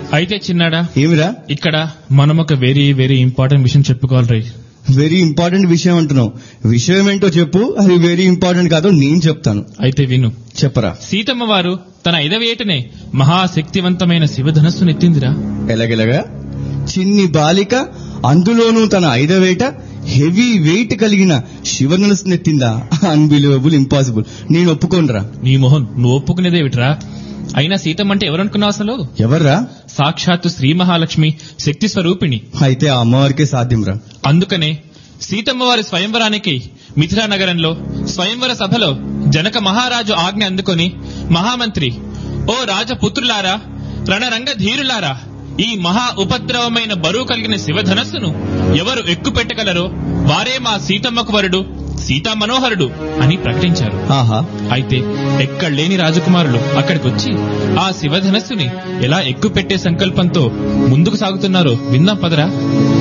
అయితే చిన్నాడా ఏమిరా ఇక్కడ మనం ఒక వెరీ వెరీ ఇంపార్టెంట్ విషయం చెప్పుకోవాలి రై వెరీ ఇంపార్టెంట్ విషయం అంటున్నావు విషయం ఏంటో చెప్పు అది వెరీ ఇంపార్టెంట్ కాదో నేను చెప్తాను అయితే విను చెప్పరా సీతమ్మ వారు తన ఐదవ ఏటనే మహాశక్తివంతమైన శివధనస్సును ఎత్తిందిరా ఎలాగెలాగా చిన్ని బాలిక అందులోనూ తన ఐదవేట హెవీ వెయిట్ కలిగిన శివనలసు నెత్తిందా అన్బిలీవబుల్ ఇంపాసిబుల్ నేను ఒప్పుకోనరా నీ మొహన్ నువ్వు ఒప్పుకునేదేమిట్రా అయినా సీతమ్మ అంటే ఎవరనుకున్నావు అసలు ఎవర్రా సాక్షాత్తు శ్రీ మహాలక్ష్మి శక్తి స్వరూపిణి అయితే ఆ అమ్మవారికే సాధ్యంరా అందుకనే సీతమ్మ వారి స్వయంవరానికి మిథిలా నగరంలో స్వయంవర సభలో జనక మహారాజు ఆజ్ఞ అందుకొని మహామంత్రి ఓ రాజపుత్రులారా రణరంగ ధీరులారా ఈ మహా ఉపద్రవమైన బరువు కలిగిన శివధనస్సును ఎవరు ఎక్కుపెట్టగలరో వారే మా సీతమ్మకు వరుడు సీతా మనోహరుడు అని ప్రకటించారు ఆహా అయితే ఎక్కడ లేని రాజకుమారులు అక్కడికి వచ్చి ఆ శివధనస్సుని ఎలా ఎక్కుపెట్టే సంకల్పంతో ముందుకు సాగుతున్నారో విందాం పదరా